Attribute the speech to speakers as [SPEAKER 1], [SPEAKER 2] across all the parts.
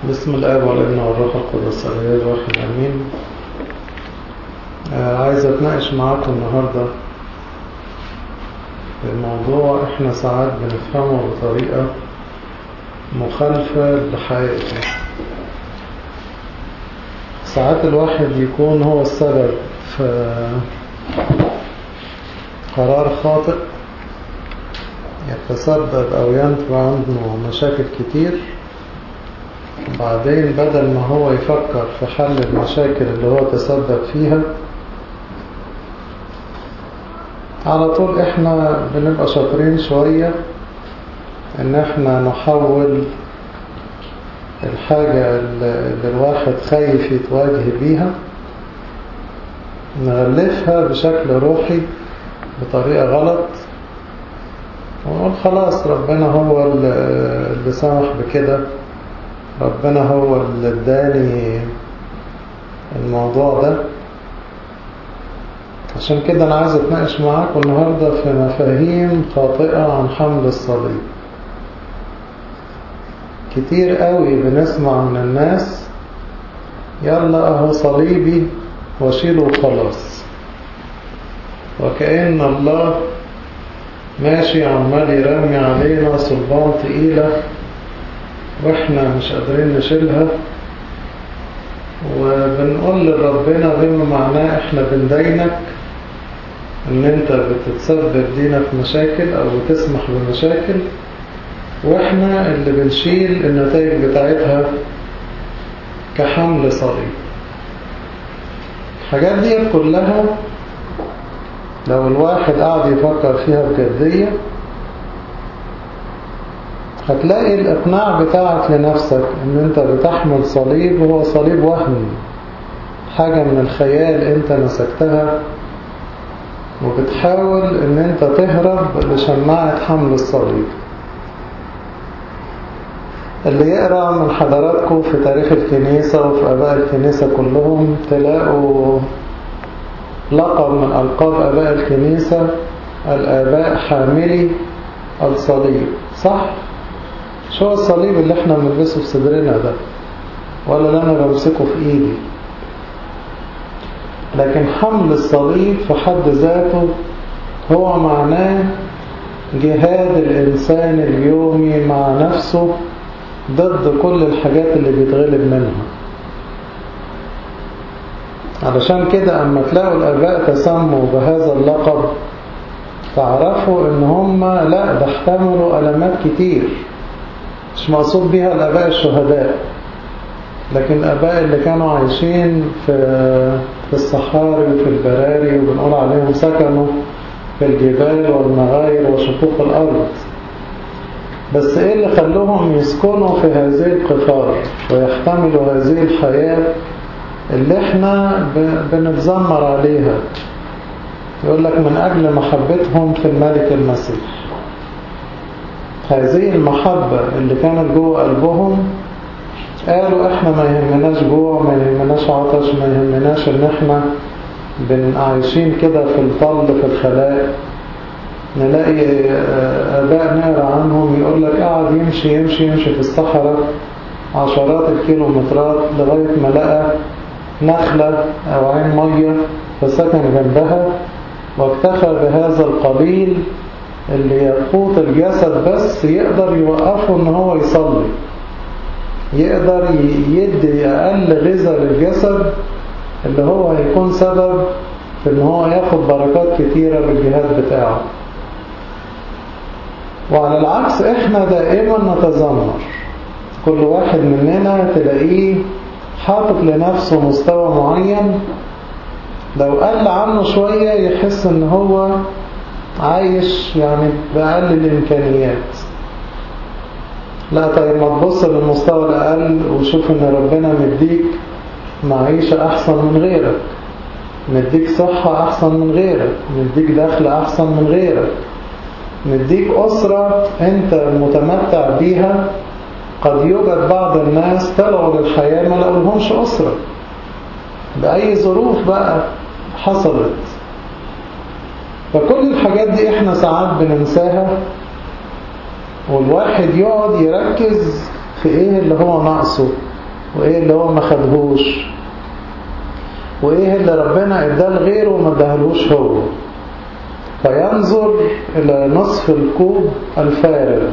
[SPEAKER 1] بسم الآب والابن والروح القدس الإله الواحد أمين آه عايز أتناقش معاكم النهاردة الموضوع إحنا ساعات بنفهمه بطريقة مخالفة لحقيقته ساعات الواحد يكون هو السبب في قرار خاطئ يتسبب أو ينتج عنه مشاكل كتير وبعدين بدل ما هو يفكر في حل المشاكل اللي هو تسبب فيها على طول احنا بنبقى شاطرين شوية ان احنا نحول الحاجة اللي الواحد خايف يتواجه بيها نغلفها بشكل روحي بطريقة غلط ونقول خلاص ربنا هو اللي سمح بكده ربنا هو اللي اداني الموضوع ده عشان كده انا عايز اتناقش معاكم النهاردة في مفاهيم خاطئة عن حمل الصليب كتير قوي بنسمع من الناس يلا اهو صليبي واشيله خلاص وكأن الله ماشي عمال يرمي علينا صلبان تقيلة واحنا مش قادرين نشيلها وبنقول لربنا بما معناه احنا بندينك ان انت بتتسبب لينا في مشاكل او بتسمح بمشاكل واحنا اللي بنشيل النتائج بتاعتها كحمل صليب الحاجات دي كلها لو الواحد قاعد يفكر فيها بجدية هتلاقي الإقناع بتاعك لنفسك إن أنت بتحمل صليب وهو صليب وهمي حاجة من الخيال أنت مسكتها وبتحاول إن أنت تهرب لشماعة حمل الصليب اللي يقرأ من حضراتكم في تاريخ الكنيسة وفي أباء الكنيسة كلهم تلاقوا لقب من ألقاب أباء الكنيسة الآباء حاملي الصليب صح؟ شو الصليب اللي احنا بنلبسه في صدرنا ده ولا اللي انا بمسكه في ايدي لكن حمل الصليب في حد ذاته هو معناه جهاد الإنسان اليومي مع نفسه ضد كل الحاجات اللي بيتغلب منها علشان كده أما تلاقوا الآباء تسموا بهذا اللقب تعرفوا إن هم لا ده احتملوا ألمات كتير مش مقصود بيها الآباء الشهداء لكن الآباء اللي كانوا عايشين في في الصحاري وفي البراري وبنقول عليهم سكنوا في الجبال والمغاير وشقوق الأرض بس إيه اللي خلوهم يسكنوا في هذه القفار ويحتملوا هذه الحياة اللي احنا بنتذمر عليها يقول لك من أجل محبتهم في الملك المسيح هذه المحبة اللي كانت جوه قلبهم قالوا احنا ما يهمناش جوع ما يهمناش عطش ما يهمناش ان احنا عايشين كده في الطل في الخلاء نلاقي اباء نقرا عنهم يقول لك قاعد يمشي يمشي يمشي في الصحراء عشرات الكيلومترات لغاية ما لقى نخلة او عين مية فسكن جنبها واكتفى بهذا القليل اللي يقوت الجسد بس يقدر يوقفه ان هو يصلي يقدر يدي اقل غذاء للجسد اللي هو هيكون سبب في ان هو ياخد بركات كتيرة بالجهاد بتاعه وعلى العكس احنا دائما نتذمر كل واحد مننا تلاقيه حاطط لنفسه مستوى معين لو قل عنه شوية يحس ان هو عايش يعني بأقل الإمكانيات لا طيب ما تبص للمستوى الأقل وشوف إن ربنا مديك معيشة أحسن من غيرك مديك صحة أحسن من غيرك مديك دخل أحسن من غيرك مديك أسرة أنت متمتع بيها قد يوجد بعض الناس طلعوا للحياة ما لقولهمش أسرة بأي ظروف بقى حصلت فكل الحاجات دي احنا ساعات بننساها والواحد يقعد يركز في ايه اللي هو ناقصه وايه اللي هو ما خدهوش وايه اللي ربنا اداه لغيره وما اداهلوش هو فينظر الى نصف الكوب الفارغ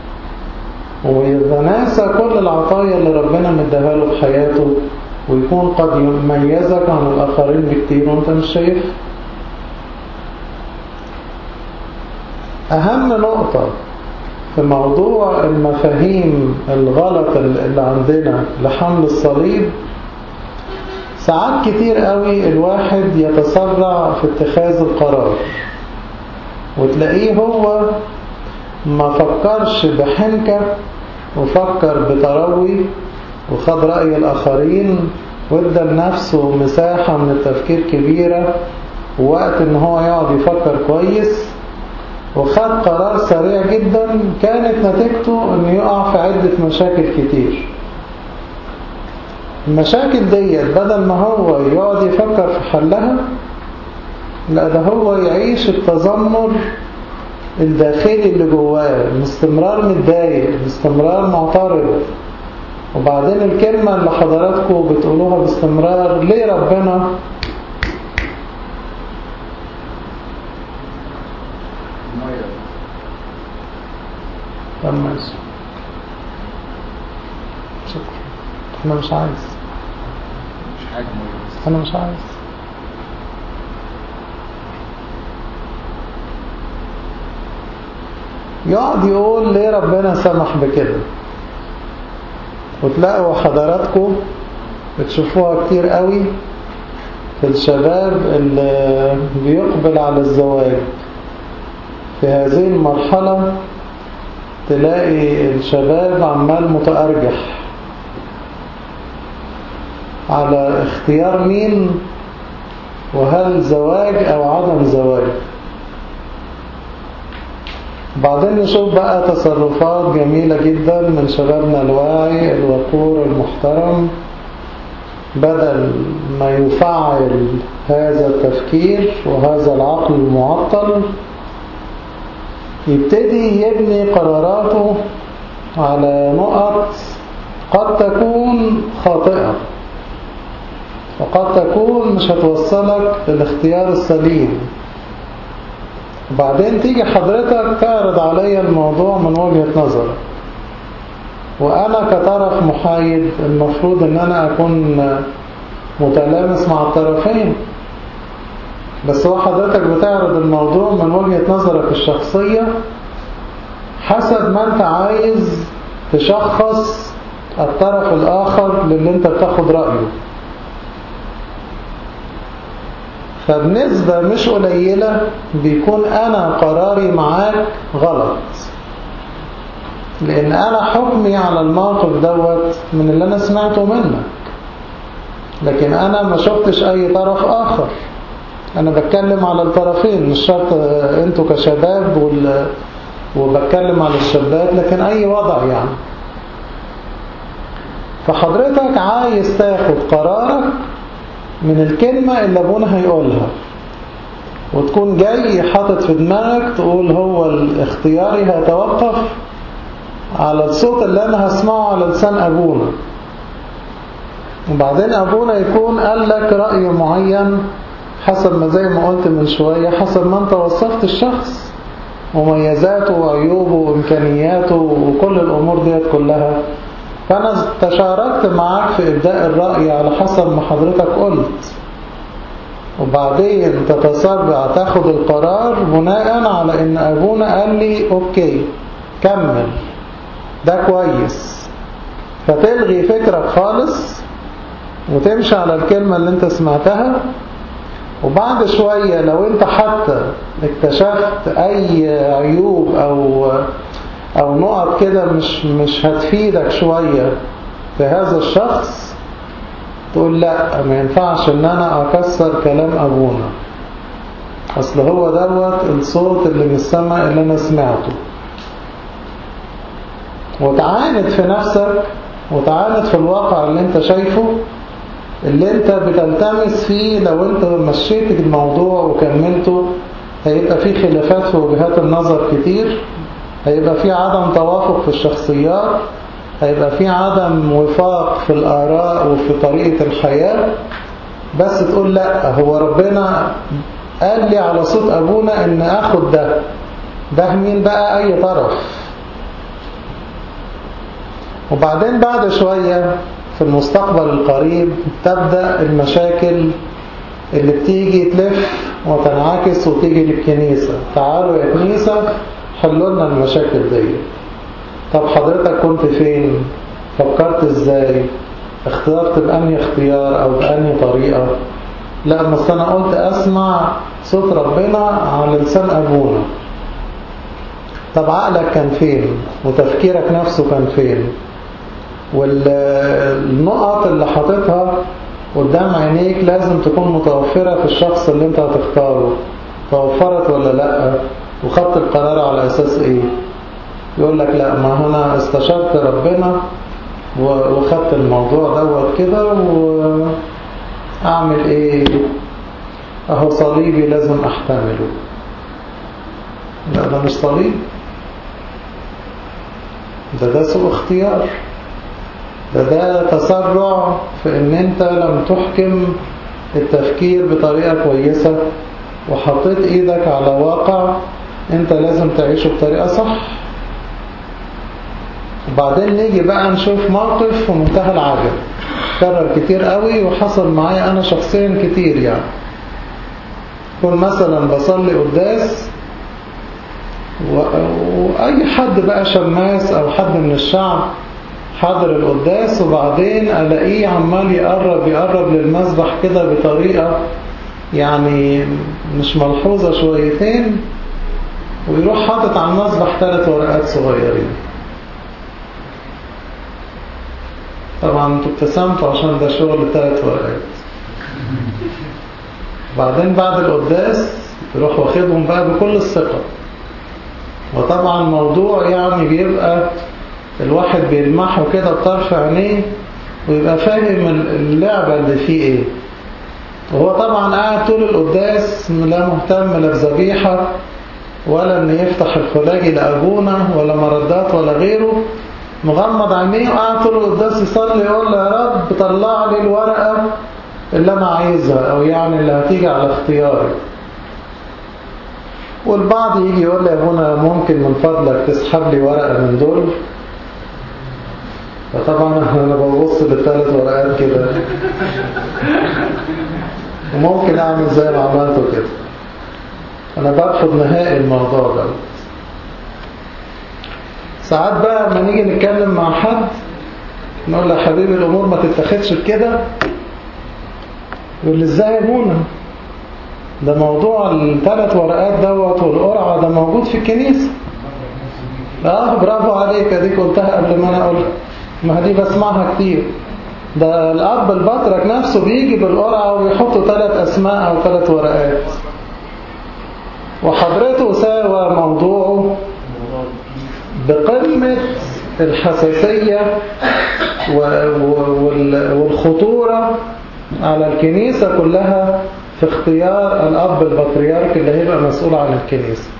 [SPEAKER 1] ويتناسى كل العطايا اللي ربنا مديها له في حياته ويكون قد يميزك عن الآخرين بكتير وانت مش شايف أهم نقطة في موضوع المفاهيم الغلط اللي عندنا لحمل الصليب ساعات كتير قوي الواحد يتسرع في اتخاذ القرار وتلاقيه هو ما فكرش بحنكة وفكر بتروي وخد رأي الآخرين وادى لنفسه مساحة من التفكير كبيرة ووقت ان هو يقعد يفكر كويس وخد قرار سريع جدا كانت نتيجته انه يقع في عدة مشاكل كتير المشاكل ديت بدل ما هو يقعد يفكر في حلها لا ده هو يعيش التذمر الداخلي اللي جواه باستمرار متضايق باستمرار معترض وبعدين الكلمة اللي حضراتكم بتقولوها باستمرار ليه ربنا طب ماشي شكرا انا مش عايز
[SPEAKER 2] مش حاجة مية
[SPEAKER 1] انا مش عايز يقعد يقول ليه ربنا سمح بكده وتلاقوا حضراتكم بتشوفوها كتير قوي في الشباب اللي بيقبل على الزواج في هذه المرحلة تلاقي الشباب عمال متأرجح على اختيار مين وهل زواج او عدم زواج بعدين نشوف بقى تصرفات جميلة جدا من شبابنا الواعي الوقور المحترم بدل ما يفعل هذا التفكير وهذا العقل المعطل يبتدي يبني قراراته على نقط قد تكون خاطئة وقد تكون مش هتوصلك للاختيار السليم وبعدين تيجي حضرتك تعرض عليا الموضوع من وجهة نظرك وأنا كطرف محايد المفروض أن أنا أكون متلامس مع الطرفين بس هو حضرتك بتعرض الموضوع من وجهة نظرك الشخصية حسب ما أنت عايز تشخص الطرف الآخر للي أنت بتاخد رأيه فبنسبة مش قليلة بيكون أنا قراري معاك غلط لأن أنا حكمي على الموقف دوت من اللي أنا سمعته منك لكن أنا ما شفتش أي طرف آخر أنا بتكلم على الطرفين مش شرط أنتوا كشباب وال... وبتكلم على الشابات لكن أي وضع يعني فحضرتك عايز تاخد قرارك من الكلمة اللي ابونا هيقولها وتكون جاي حاطط في دماغك تقول هو الاختياري هيتوقف على الصوت اللي انا هسمعه على لسان ابونا وبعدين ابونا يكون قال لك رأي معين حسب ما زي ما قلت من شوية حسب ما انت وصفت الشخص مميزاته وعيوبه وامكانياته وكل الامور ديت كلها فأنا تشاركت معاك في إبداء الرأي على حسب ما حضرتك قلت وبعدين تتسرع تاخد القرار بناء على إن أبونا قال لي أوكي كمل ده كويس فتلغي فكرك خالص وتمشي على الكلمة اللي انت سمعتها وبعد شوية لو انت حتى اكتشفت أي عيوب أو او نقط كده مش مش هتفيدك شوية في هذا الشخص تقول لا ما ينفعش ان انا اكسر كلام ابونا اصل هو دوت الصوت اللي من السماء اللي انا سمعته وتعاند في نفسك وتعاند في الواقع اللي انت شايفه اللي انت بتلتمس فيه لو انت مشيت الموضوع وكملته هيبقى فيه خلافات في وجهات النظر كتير هيبقى في عدم توافق في الشخصيات هيبقى في عدم وفاق في الآراء وفي طريقة الحياة بس تقول لا هو ربنا قال لي على صوت أبونا إن أخد ده ده مين بقى أي طرف وبعدين بعد شوية في المستقبل القريب تبدأ المشاكل اللي بتيجي تلف وتنعكس وتيجي للكنيسة تعالوا يا كنيسة حلوا لنا المشاكل دي طب حضرتك كنت فين فكرت ازاي اخترت بأني اختيار او بأني طريقة لا بس انا قلت اسمع صوت ربنا على لسان ابونا طب عقلك كان فين وتفكيرك نفسه كان فين والنقط اللي حاططها قدام عينيك لازم تكون متوفرة في الشخص اللي انت هتختاره توفرت ولا لا وخدت القرار على اساس ايه يقول لك لا ما انا استشرت ربنا وخدت الموضوع دوت كده واعمل ايه اهو صليبي لازم احتمله لا ده مش صليب ده ده سوء اختيار ده ده تسرع في ان انت لم تحكم التفكير بطريقة كويسة وحطيت ايدك على واقع انت لازم تعيشه بطريقة صح وبعدين نيجي بقى نشوف موقف في منتهى العجب كرر كتير قوي وحصل معايا انا شخصيا كتير يعني كون مثلا بصلي قداس واي حد بقى شماس او حد من الشعب حاضر القداس وبعدين الاقيه عمال يقرب يقرب للمسبح كده بطريقة يعني مش ملحوظة شويتين ويروح حاطط على المسبح ثلاث ورقات صغيرين طبعا انتوا ابتسمتوا عشان ده شغل ثلاث ورقات بعدين بعد القداس يروح واخدهم بقى بكل الثقة وطبعا موضوع يعني بيبقى الواحد بيلمحه كده بطرف عينيه ويبقى فاهم اللعبة اللي فيه ايه وهو طبعا قاعد طول القداس لا مهتم لا بذبيحة ولا ان يفتح الخلاجي لأبونا ولا مردات ولا غيره مغمض عينيه وقاعد طول القداس يصلي يقول له يا رب طلع لي الورقة اللي انا عايزها او يعني اللي هتيجي على اختياري والبعض يجي يقول لي يا ابونا ممكن من فضلك تسحب لي ورقة من دول فطبعا انا ببص للثلاث ورقات كده وممكن اعمل زي ما عملته كده انا برفض نهائي الموضوع ده ساعات بقى لما نيجي نتكلم مع حد نقول له يا حبيبي الامور ما تتاخدش بكده يقول لي ازاي يا ابونا ده موضوع الثلاث ورقات دوت والقرعه ده موجود في الكنيسه اه برافو عليك اديك قلتها قبل ما انا اقولها ما دي بسمعها كتير ده الاب البطرك نفسه بيجي بالقرعه ويحطوا ثلاث اسماء او ثلاث ورقات وحضرته ساوى موضوعه بقمة الحساسية والخطورة على الكنيسة كلها في اختيار الأب البطريرك اللي هيبقى مسؤول عن الكنيسة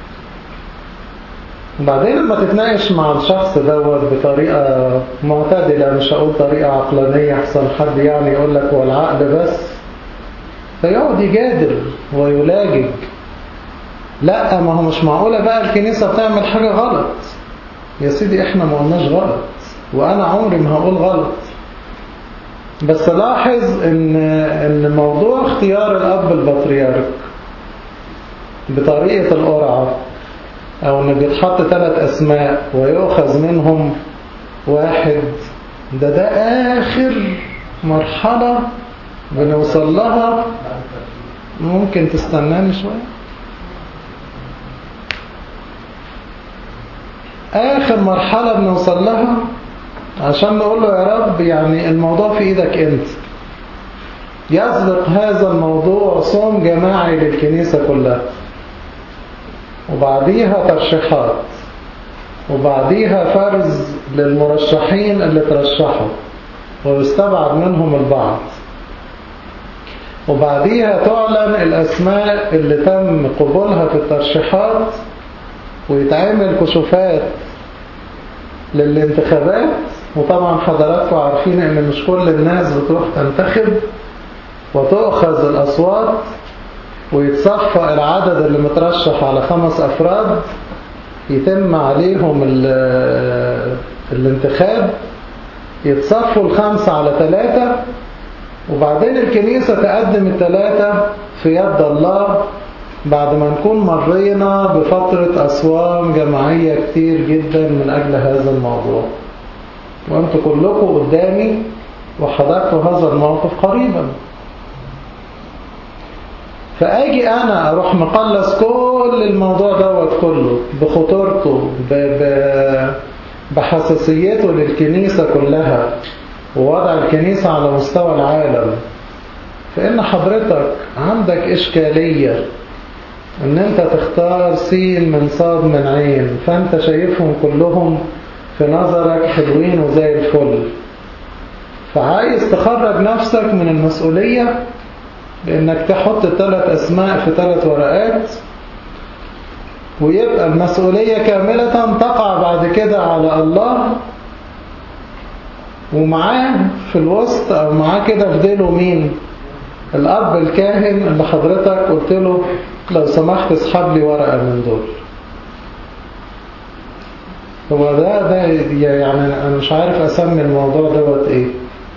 [SPEAKER 1] وبعدين لما تتناقش مع الشخص دوت بطريقة معتدلة مش هقول طريقة عقلانية أحسن حد يعني يقول لك هو العقل بس فيقعد يجادل ويلاجج لا ما هو مش معقولة بقى الكنيسة بتعمل حاجة غلط يا سيدي احنا ما قلناش غلط وانا عمري ما هقول غلط بس لاحظ ان ان موضوع اختيار الاب البطريرك بطريقة القرعة او ان بيتحط ثلاث اسماء ويؤخذ منهم واحد ده ده اخر مرحلة بنوصل لها ممكن تستناني شوية آخر مرحلة بنوصل لها عشان نقول له يا رب يعني الموضوع في إيدك أنت يسبق هذا الموضوع صوم جماعي للكنيسة كلها وبعديها ترشيحات وبعديها فرز للمرشحين اللي ترشحوا ويستبعد منهم البعض وبعديها تعلن الأسماء اللي تم قبولها في الترشيحات ويتعمل كشوفات للانتخابات وطبعا حضراتكم عارفين ان مش كل الناس بتروح تنتخب وتؤخذ الأصوات ويتصفى العدد اللي مترشح على خمس أفراد يتم عليهم الانتخاب يتصفوا الخمسة على ثلاثة وبعدين الكنيسة تقدم الثلاثة في يد الله بعد ما نكون مرينا بفترة أصوام جماعية كتير جدا من أجل هذا الموضوع وأنتوا كلكم قدامي وحضرتوا هذا الموقف قريبا فأجي أنا أروح مقلص كل الموضوع دوت كله بخطورته ب... ب... بحساسيته للكنيسة كلها ووضع الكنيسة على مستوى العالم فإن حضرتك عندك إشكالية إن أنت تختار سين من صاد من عين فأنت شايفهم كلهم في نظرك حلوين وزي الفل فعايز تخرج نفسك من المسؤولية بإنك تحط ثلاث أسماء في ثلاث ورقات ويبقى المسؤولية كاملة تقع بعد كده على الله ومعاه في الوسط أو معاه كده في ديله مين الأب الكاهن اللي حضرتك قلت له لو سمحت اسحب لي ورقة من دول هو ده ده يعني أنا مش عارف أسمي الموضوع دوت إيه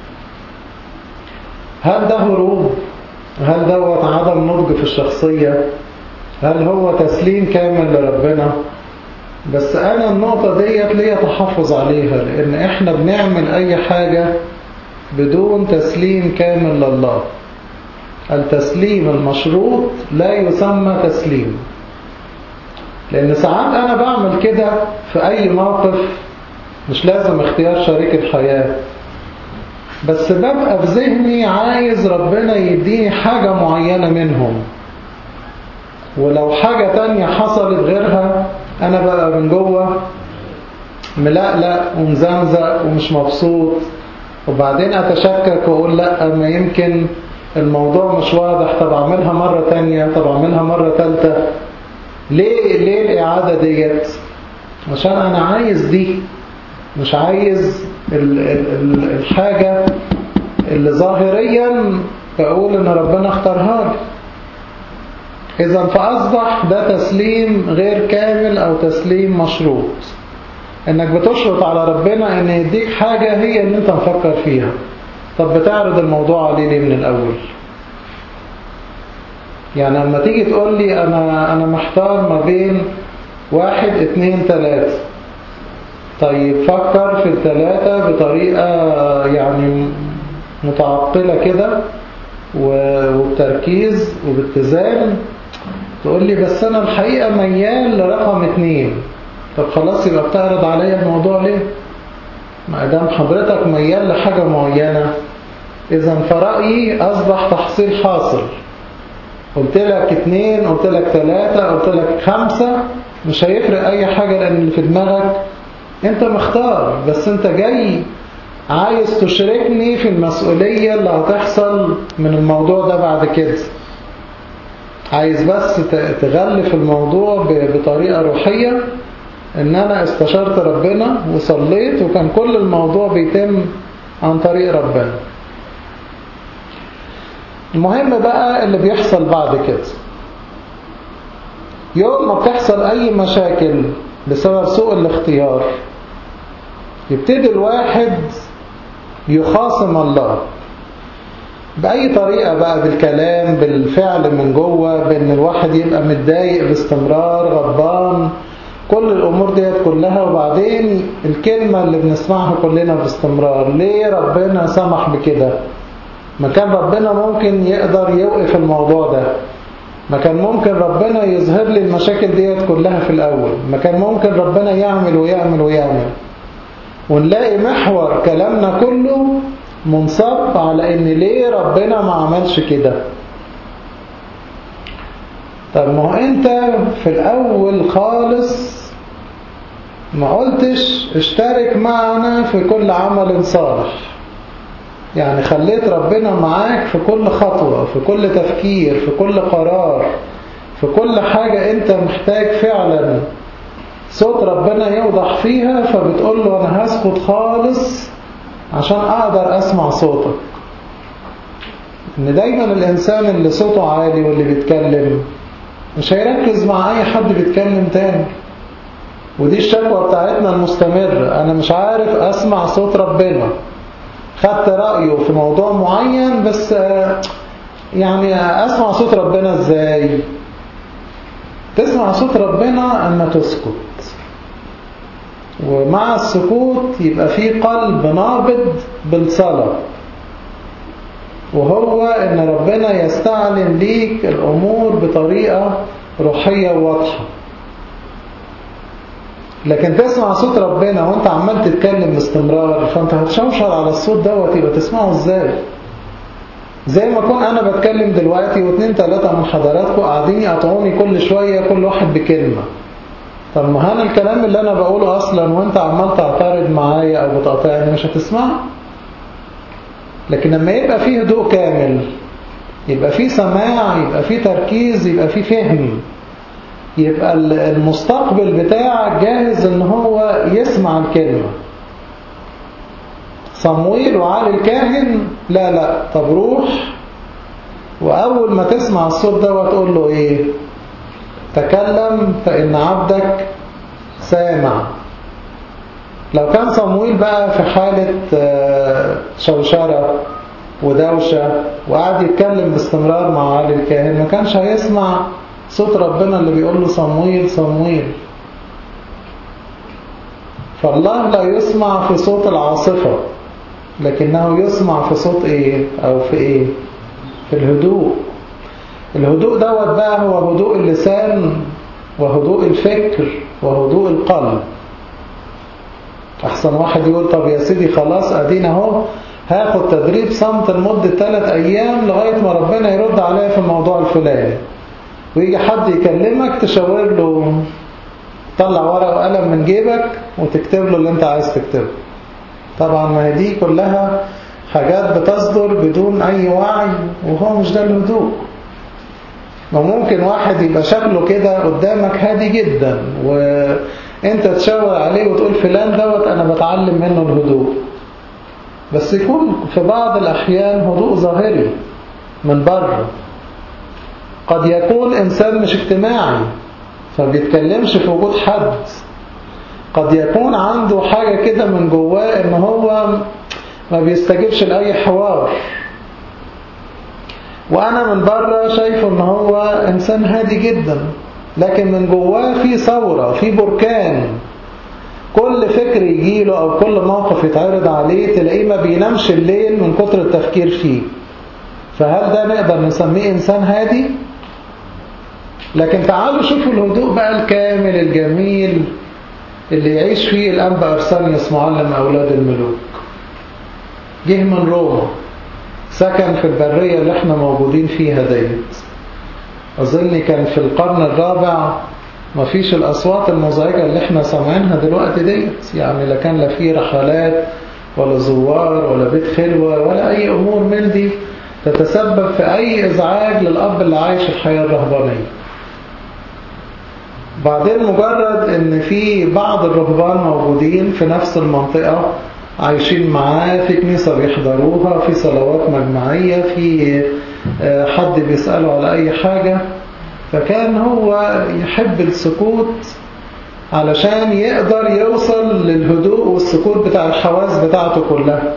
[SPEAKER 1] هل ده هروب هل دوت عدم نضج في الشخصية هل هو تسليم كامل لربنا بس أنا النقطة ديت ليا تحفظ عليها لأن إحنا بنعمل أي حاجة بدون تسليم كامل لله التسليم المشروط لا يسمى تسليم لأن ساعات أنا بعمل كده في أي موقف مش لازم اختيار شريك الحياة بس ببقى في ذهني عايز ربنا يديني حاجة معينة منهم ولو حاجة تانية حصلت غيرها أنا بقى من جوه ملقلق ومزمزق ومش مبسوط وبعدين أتشكك وأقول لأ ما يمكن الموضوع مش واضح طب أعملها مرة تانية طب أعملها مرة تالتة ليه ليه الإعادة ديت عشان أنا عايز دي مش عايز ال ال الحاجة اللي ظاهريا بقول ان ربنا اختارها لي اذا فاصبح ده تسليم غير كامل او تسليم مشروط انك بتشرط على ربنا ان يديك حاجة هي اللي انت مفكر فيها طب بتعرض الموضوع عليه ليه من الاول يعني لما تيجي تقول لي انا انا محتار ما بين واحد اتنين تلاتة طيب فكر في الثلاثة بطريقة يعني متعقلة كده وبتركيز وباتزان تقول لي بس أنا الحقيقة ميال لرقم اتنين طب خلاص يبقى بتعرض عليا الموضوع ليه ما دام حضرتك ميال لحاجة معينة إذا فرأيي أصبح تحصيل حاصل قلت لك اتنين قلت لك تلاتة قلت لك خمسة مش هيفرق أي حاجة لأن اللي في دماغك انت مختار بس انت جاي عايز تشاركني في المسؤولية اللي هتحصل من الموضوع ده بعد كده عايز بس تغلف الموضوع بطريقة روحية ان انا استشرت ربنا وصليت وكان كل الموضوع بيتم عن طريق ربنا المهم بقى اللي بيحصل بعد كده يوم ما بتحصل اي مشاكل بسبب سوء الاختيار يبتدي الواحد يخاصم الله بأي طريقة بقى بالكلام بالفعل من جوه بأن الواحد يبقى متضايق باستمرار غضبان كل الأمور ديت كلها وبعدين الكلمة اللي بنسمعها كلنا باستمرار ليه ربنا سمح بكده ما كان ربنا ممكن يقدر يوقف الموضوع ده ما كان ممكن ربنا يظهر لي المشاكل ديت كلها في الأول ما كان ممكن ربنا يعمل ويعمل ويعمل ونلاقي محور كلامنا كله منصب على ان ليه ربنا ما عملش كده طب ما هو انت في الاول خالص ما قلتش اشترك معنا في كل عمل صالح يعني خليت ربنا معاك في كل خطوة في كل تفكير في كل قرار في كل حاجة انت محتاج فعلا صوت ربنا يوضح فيها فبتقول له أنا هسكت خالص عشان أقدر أسمع صوتك إن دايما الإنسان اللي صوته عالي واللي بيتكلم مش هيركز مع أي حد بيتكلم تاني ودي الشكوى بتاعتنا المستمرة أنا مش عارف أسمع صوت ربنا خدت رأيه في موضوع معين بس يعني أسمع صوت ربنا إزاي تسمع صوت ربنا أما تسكت ومع السكوت يبقى في قلب نابض بالصلاة وهو ان ربنا يستعلن ليك الامور بطريقة روحية واضحة لكن تسمع صوت ربنا وانت عمال تتكلم باستمرار فانت هتشوشر على الصوت دوت يبقى تسمعه ازاي زي ما اكون انا بتكلم دلوقتي واثنين ثلاثة من حضراتكم قاعدين يقطعوني كل شوية كل واحد بكلمة طب ما انا الكلام اللي انا بقوله اصلا وانت عمال تعترض معايا او بتقاطعني مش هتسمعه لكن لما يبقى فيه هدوء كامل يبقى فيه سماع يبقى فيه تركيز يبقى فيه فهم يبقى المستقبل بتاعك جاهز ان هو يسمع الكلمة صمويل وعلي الكاهن لا لا طب روح وأول ما تسمع الصوت ده وتقول له إيه تكلم فإن عبدك سامع لو كان صمويل بقى في حالة شوشرة ودوشة وقعد يتكلم باستمرار مع علي الكاهن ما كانش هيسمع صوت ربنا اللي بيقول له صمويل صمويل فالله لا يسمع في صوت العاصفة لكنه يسمع في صوت ايه او في ايه في الهدوء الهدوء دوت بقى هو هدوء اللسان وهدوء الفكر وهدوء القلب احسن واحد يقول طب يا سيدي خلاص ادينا اهو هاخد تدريب صمت لمدة ثلاث ايام لغاية ما ربنا يرد عليا في الموضوع الفلاني ويجي حد يكلمك تشاور له طلع ورقة وقلم من جيبك وتكتب له اللي انت عايز تكتبه طبعا ما هي دي كلها حاجات بتصدر بدون اي وعي وهو مش ده الهدوء وممكن واحد يبقى شكله كده قدامك هادي جدا وانت تشاور عليه وتقول فلان دوت انا بتعلم منه الهدوء بس يكون في بعض الاحيان هدوء ظاهري من بره قد يكون انسان مش اجتماعي فبيتكلمش في وجود حد قد يكون عنده حاجة كده من جواه ان هو ما بيستجيبش لأي حوار وأنا من بره شايفه ان هو إنسان هادي جدا لكن من جواه في ثورة في بركان كل فكر يجيله أو كل موقف يتعرض عليه تلاقيه ما بينامش الليل من كتر التفكير فيه فهل ده نقدر نسميه إنسان هادي؟ لكن تعالوا شوفوا الهدوء بقى الكامل الجميل اللي يعيش فيه الأنبا أرسانيوس معلم أولاد الملوك جه من روما سكن في البرية اللي احنا موجودين فيها ديت أظن كان في القرن الرابع مفيش الأصوات المزعجة اللي احنا سامعينها دلوقتي ديت يعني لا كان لا فيه رحلات ولا زوار ولا بيت خلوة ولا أي أمور من دي تتسبب في أي إزعاج للأب اللي عايش الحياة الرهبانية بعدين مجرد ان في بعض الرهبان موجودين في نفس المنطقة عايشين معاه في كنيسة بيحضروها في صلوات مجمعية في حد بيسأله على أي حاجة فكان هو يحب السكوت علشان يقدر يوصل للهدوء والسكوت بتاع الحواس بتاعته كلها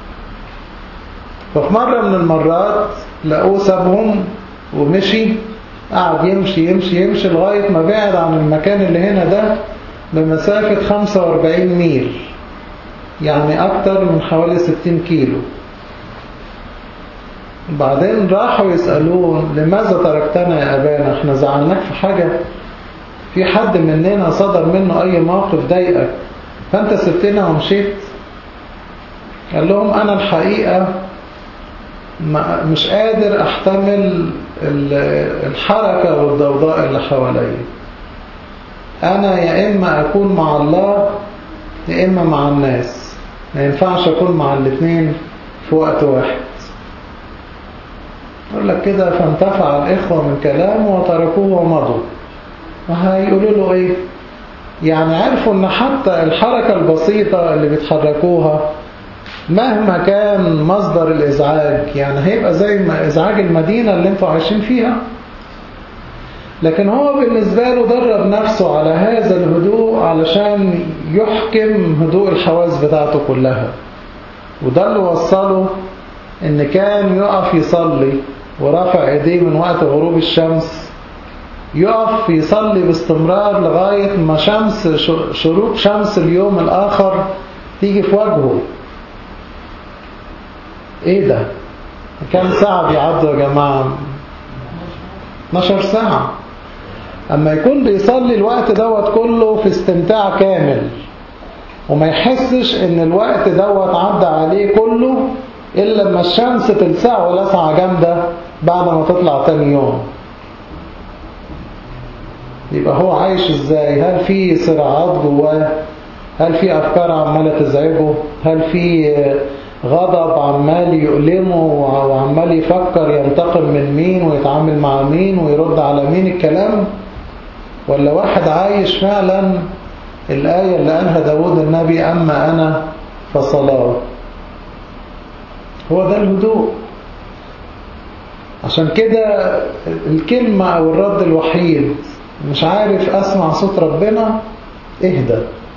[SPEAKER 1] ففي مرة من المرات لقوه سابهم ومشي قعد يمشي يمشي يمشي لغاية ما بعد عن المكان اللي هنا ده بمسافة 45 ميل يعني أكتر من حوالي 60 كيلو بعدين راحوا يسألوه لماذا تركتنا يا أبانا احنا زعلناك في حاجة في حد مننا صدر منه أي موقف ضايقك فأنت سبتنا ومشيت قال لهم أنا الحقيقة مش قادر أحتمل الحركة والضوضاء اللي حواليا أنا يا إما أكون مع الله يا إما مع الناس ما ينفعش أكون مع الاثنين في وقت واحد يقول لك كده فانتفع الإخوة من كلامه وتركوه ومضوا وهيقولوا له إيه يعني عرفوا ان حتى الحركة البسيطة اللي بيتحركوها مهما كان مصدر الازعاج يعني هيبقى زي ما ازعاج المدينة اللي انتوا عايشين فيها لكن هو بالنسبة له درب نفسه على هذا الهدوء علشان يحكم هدوء الحواس بتاعته كلها وده اللي وصله ان كان يقف يصلي ورافع ايديه من وقت غروب الشمس يقف يصلي باستمرار لغاية ما شمس شروق شمس اليوم الآخر تيجي في وجهه ايه ده كم ساعة بيعدوا يا جماعة 12 ساعة اما يكون بيصلي الوقت دوت كله في استمتاع كامل وما يحسش ان الوقت دوت عدى عليه كله الا لما الشمس تلسعه لسعة جامدة بعد ما تطلع تاني يوم يبقى هو عايش ازاي هل في صراعات جواه هل في افكار عمالة تزعجه هل في غضب عمال يؤلمه وعمال يفكر ينتقم من مين ويتعامل مع مين ويرد على مين الكلام ولا واحد عايش فعلا الآية اللي قالها داود النبي أما أنا فصلاة هو ده الهدوء عشان كده الكلمة أو الرد الوحيد مش عارف أسمع صوت ربنا اهدى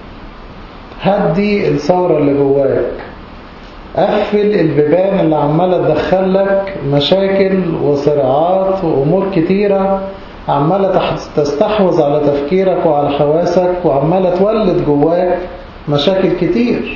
[SPEAKER 1] هدي الثورة اللي جواك قفل البيبان اللي عمالة تدخلك مشاكل وصراعات وأمور كتيرة عمالة تستحوذ على تفكيرك وعلى حواسك وعمالة تولد جواك مشاكل كتير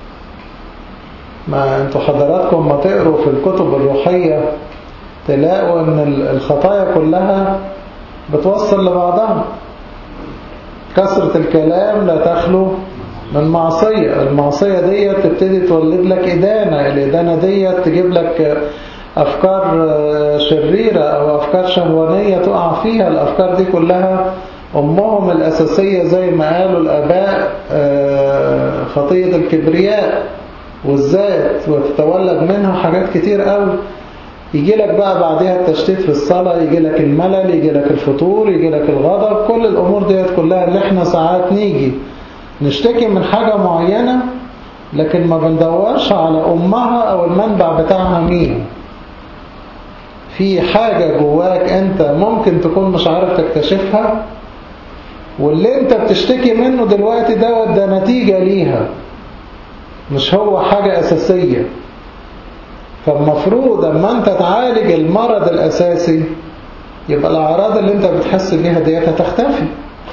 [SPEAKER 1] ما انتوا حضراتكم ما تقروا في الكتب الروحية تلاقوا ان الخطايا كلها بتوصل لبعضها كثرة الكلام لا تخلو من معصية المعصية دي تبتدي تولد لك إدانة الإدانة دي تجيب لك أفكار شريرة أو أفكار شهوانية تقع فيها الأفكار دي كلها أمهم الأساسية زي ما قالوا الآباء خطية الكبرياء والذات وتتولد منها حاجات كتير قوي يجي لك بقى بعدها التشتيت في الصلاة يجي لك الملل يجي لك الفتور يجي لك الغضب كل الأمور ديت كلها اللي احنا ساعات نيجي نشتكي من حاجة معينة لكن ما بندورش على أمها أو المنبع بتاعها مين في حاجة جواك أنت ممكن تكون مش عارف تكتشفها واللي أنت بتشتكي منه دلوقتي دوت ده نتيجة ليها مش هو حاجة أساسية فالمفروض أما أنت تعالج المرض الأساسي يبقى الأعراض اللي أنت بتحس بيها ديت هتختفي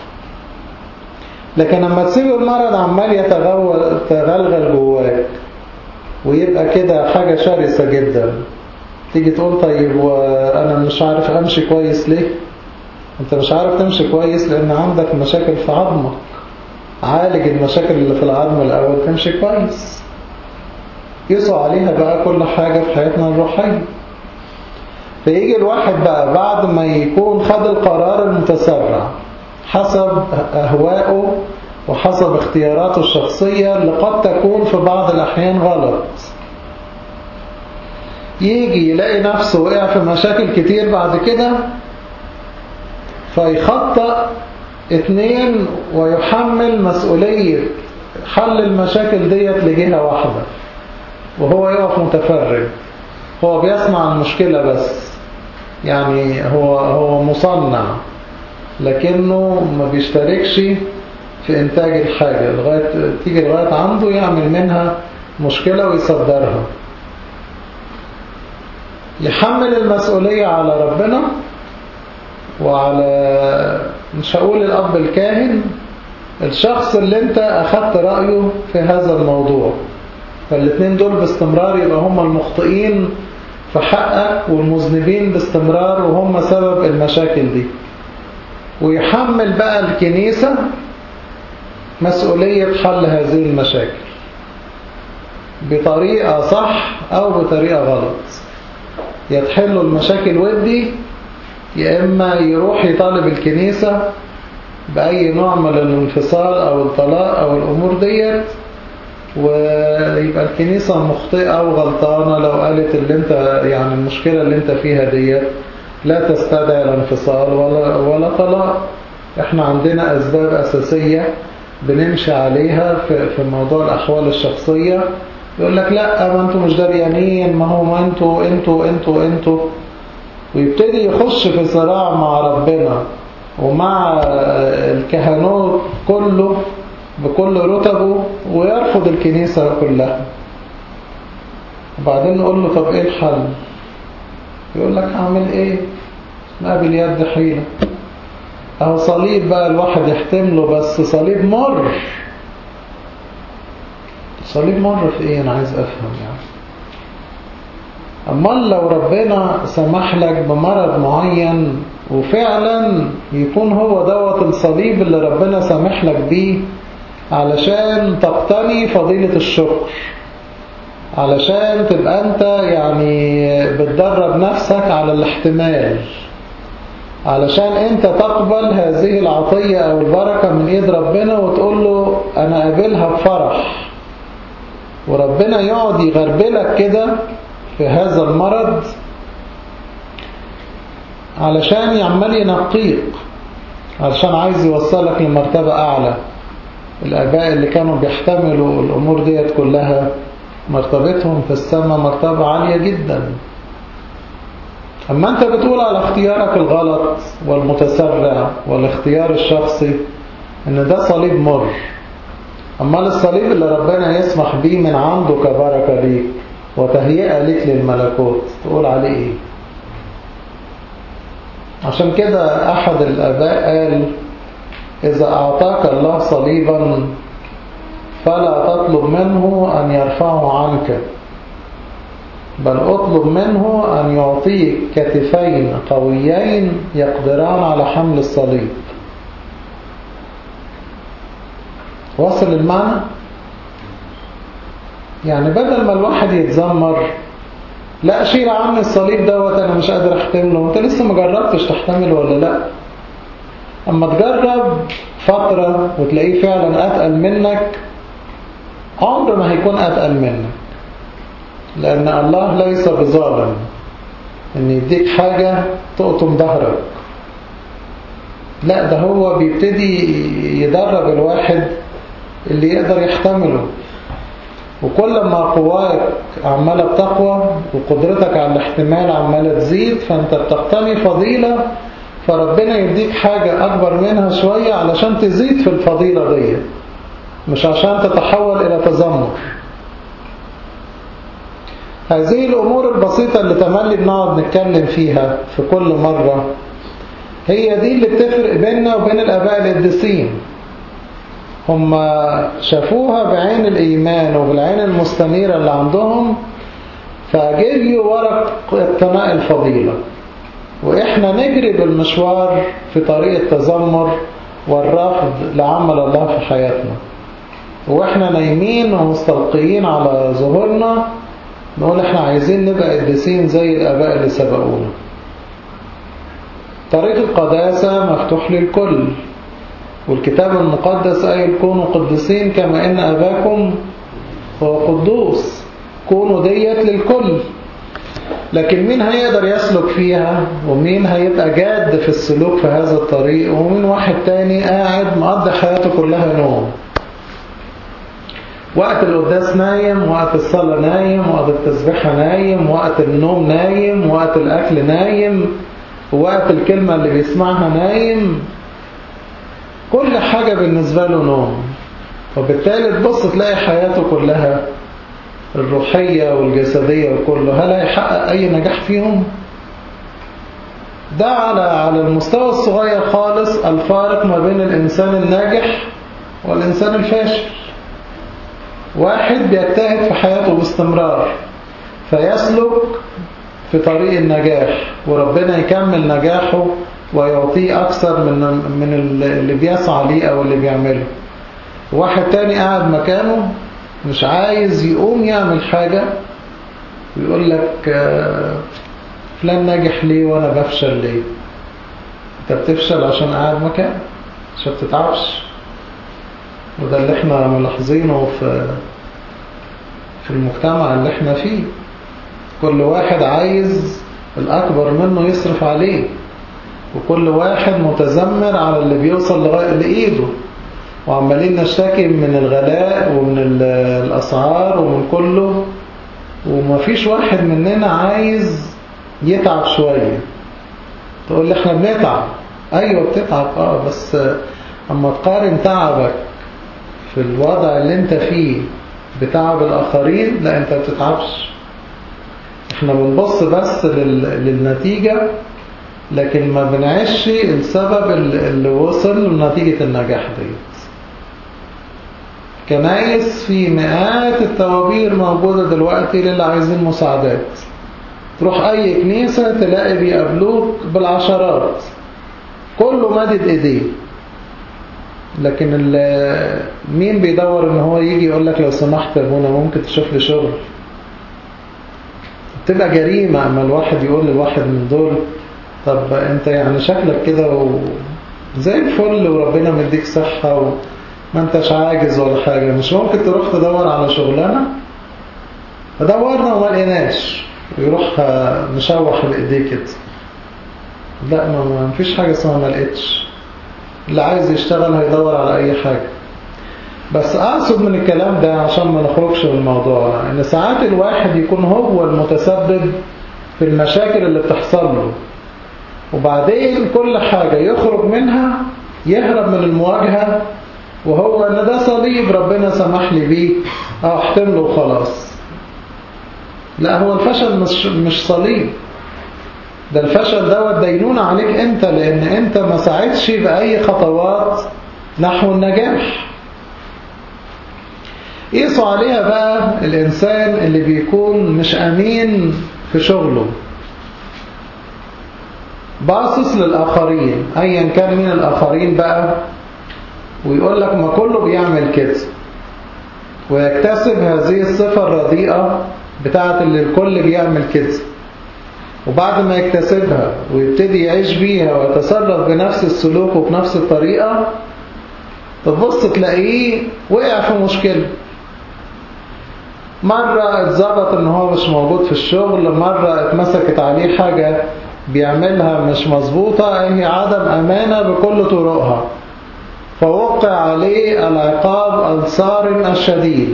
[SPEAKER 1] لكن لما تسيب المرض عمال يتغلغل جواك ويبقى كده حاجة شرسة جدا تيجي تقول طيب وأنا مش عارف أمشي كويس ليه أنت مش عارف تمشي كويس لأن عندك مشاكل في عظمك عالج المشاكل اللي في العظم الأول تمشي كويس يسوى عليها بقى كل حاجة في حياتنا الروحية فيجي الواحد بقى بعد ما يكون خد القرار المتسرع حسب أهوائه وحسب اختياراته الشخصية اللي قد تكون في بعض الأحيان غلط يجي يلاقي نفسه وقع في مشاكل كتير بعد كده فيخطأ اتنين ويحمل مسؤولية حل المشاكل ديت لجهة واحدة وهو يقف متفرج هو بيسمع المشكلة بس يعني هو هو مصنع لكنه ما بيشتركش في إنتاج الحاجة لغاية تيجي لغاية عنده يعمل منها مشكلة ويصدرها يحمل المسؤولية على ربنا وعلى مش هقول الأب الكاهن الشخص اللي انت أخدت رأيه في هذا الموضوع فالاثنين دول باستمرار يبقى هم المخطئين في حقك والمذنبين باستمرار وهم سبب المشاكل دي ويحمل بقى الكنيسة مسؤولية حل هذه المشاكل بطريقة صح أو بطريقة غلط يتحلوا المشاكل ودي يا إما يروح يطالب الكنيسة بأي نوع من الانفصال أو الطلاق أو الأمور ديت ويبقى الكنيسة مخطئة وغلطانة لو قالت اللي انت يعني المشكلة اللي انت فيها ديت لا تستدعي الانفصال ولا, ولا طلاق احنا عندنا أسباب أساسية بنمشي عليها في, في موضوع الأحوال الشخصية يقول لك لا ما انتوا مش دريانين ما هو ما انتوا انتوا انتوا انتوا ويبتدي يخش في صراع مع ربنا ومع الكهنوت كله بكل رتبه ويرفض الكنيسة كلها وبعدين نقول له طب ايه الحل يقول لك اعمل ايه ما باليد حيلة اهو صليب بقى الواحد يحتمله بس صليب مر صليب مر في ايه انا عايز افهم يعني امال لو ربنا سمح لك بمرض معين وفعلا يكون هو دوت الصليب اللي ربنا سامح لك بيه علشان تقتني فضيلة الشكر علشان تبقى انت يعني بتدرب نفسك على الاحتمال علشان انت تقبل هذه العطية او البركة من ايد ربنا وتقول له انا قابلها بفرح وربنا يقعد يغربلك كده في هذا المرض علشان يعمل ينقيق علشان عايز يوصلك لمرتبة أعلى الآباء اللي كانوا بيحتملوا الأمور ديت كلها مرتبتهم في السماء مرتبة عالية جدا أما أنت بتقول على اختيارك الغلط والمتسرع والاختيار الشخصي إن ده صليب مر أما الصليب اللي ربنا يسمح بيه من عنده كبركة ليك وتهيئة ليك للملكوت تقول عليه إيه عشان كده أحد الآباء قال إذا أعطاك الله صليبا فلا تطلب منه أن يرفعه عنك بل أطلب منه أن يعطيك كتفين قويين يقدران على حمل الصليب وصل المعنى يعني بدل ما الواحد يتذمر لا شيل عني الصليب دوت انا مش قادر احتمله انت لسه ما جربتش تحتمله ولا لا اما تجرب فترة وتلاقيه فعلا اتقل منك عمر ما هيكون اتقل منك لان الله ليس بظالم ان يديك حاجة تقطم ظهرك لا ده هو بيبتدي يدرب الواحد اللي يقدر يحتمله وكل ما قواك عمالة بتقوى وقدرتك على الاحتمال عمالة تزيد فانت بتقتني فضيلة فربنا يديك حاجة أكبر منها شوية علشان تزيد في الفضيلة دي مش عشان تتحول إلى تذمر هذه الأمور البسيطة اللي تملي بنقعد نتكلم فيها في كل مرة هي دي اللي بتفرق بيننا وبين الآباء القديسين هم شافوها بعين الإيمان وبالعين المستنيرة اللي عندهم فجريوا ورا اقتناء الفضيلة وإحنا نجري بالمشوار في طريق التذمر والرفض لعمل الله في حياتنا وإحنا نايمين ومستلقيين على ظهورنا نقول إحنا عايزين نبقى قديسين زي الآباء اللي سبقونا طريق القداسة مفتوح للكل والكتاب المقدس قايل كونوا قديسين كما إن أباكم هو قدوس كونوا ديت للكل لكن مين هيقدر يسلك فيها ومين هيبقى جاد في السلوك في هذا الطريق ومين واحد تاني قاعد مقضي حياته كلها نوم وقت القداس نايم وقت الصلاة نايم وقت التسبيحة نايم وقت النوم نايم وقت الأكل نايم وقت الكلمة اللي بيسمعها نايم كل حاجة بالنسبة له نوم وبالتالي تبص تلاقي حياته كلها الروحية والجسدية وكله هل هيحقق أي نجاح فيهم؟ ده على على المستوى الصغير خالص الفارق ما بين الإنسان الناجح والإنسان الفاشل واحد بيجتهد في حياته باستمرار فيسلك في طريق النجاح وربنا يكمل نجاحه ويعطيه أكثر من من اللي بيسعى ليه أو اللي بيعمله واحد تاني قاعد مكانه مش عايز يقوم يعمل حاجة ويقول لك فلان ناجح ليه وانا بفشل ليه انت بتفشل عشان قاعد مكان عشان تتعبش وده اللي احنا ملاحظينه في في المجتمع اللي احنا فيه كل واحد عايز الأكبر منه يصرف عليه وكل واحد متذمر على اللي بيوصل لغاية لإيده وعمالين نشتكي من الغلاء ومن ال- الأسعار ومن كله ومفيش واحد مننا عايز يتعب شوية تقول لي احنا بنتعب ايوه بتتعب اه بس اما تقارن تعبك في الوضع اللي انت فيه بتعب الاخرين لا انت بتتعبش احنا بنبص بس لل... للنتيجة لكن ما بنعيش السبب اللي اللي وصل لنتيجة النجاح ديت كنايس في مئات التوابير موجودة دلوقتي للي عايزين مساعدات تروح أي كنيسة تلاقي بيقابلوك بالعشرات كله مادد إيديه لكن ال- مين بيدور ان هو يجي يقول لك لو سمحت يا ابونا ممكن تشوف لي شغل تبقى جريمة اما الواحد يقول للواحد من دول طب انت يعني شكلك كده و... زي الفل وربنا مديك صحة وما انتش عاجز ولا حاجة مش ممكن تروح تدور على شغلانة فدورنا وما لقيناش يروح مشوح بايديه كده لا ما ما فيش حاجة اسمها ما لقيتش اللي عايز يشتغل هيدور على اي حاجة بس اقصد من الكلام ده عشان ما نخرجش من الموضوع ان ساعات الواحد يكون هو المتسبب في المشاكل اللي بتحصل له وبعدين كل حاجة يخرج منها يهرب من المواجهة وهو ان ده صليب ربنا سمح لي بيه اه احتمله وخلاص لا هو الفشل مش, مش صليب ده الفشل دوت دينونة عليك انت لان انت ما ساعدش بأي خطوات نحو النجاح قيسوا عليها بقى الإنسان اللي بيكون مش أمين في شغله باصص للآخرين أيا كان مين الآخرين بقى ويقول لك ما كله بيعمل كده ويكتسب هذه الصفة الرديئة بتاعت اللي الكل بيعمل كده وبعد ما يكتسبها ويبتدي يعيش بيها ويتصرف بنفس السلوك وبنفس الطريقة تبص تلاقيه وقع في مشكلة مرة اتظبط ان هو مش موجود في الشغل مرة اتمسكت عليه حاجة بيعملها مش مظبوطة هي عدم امانة بكل طرقها فوقع عليه العقاب الصارم الشديد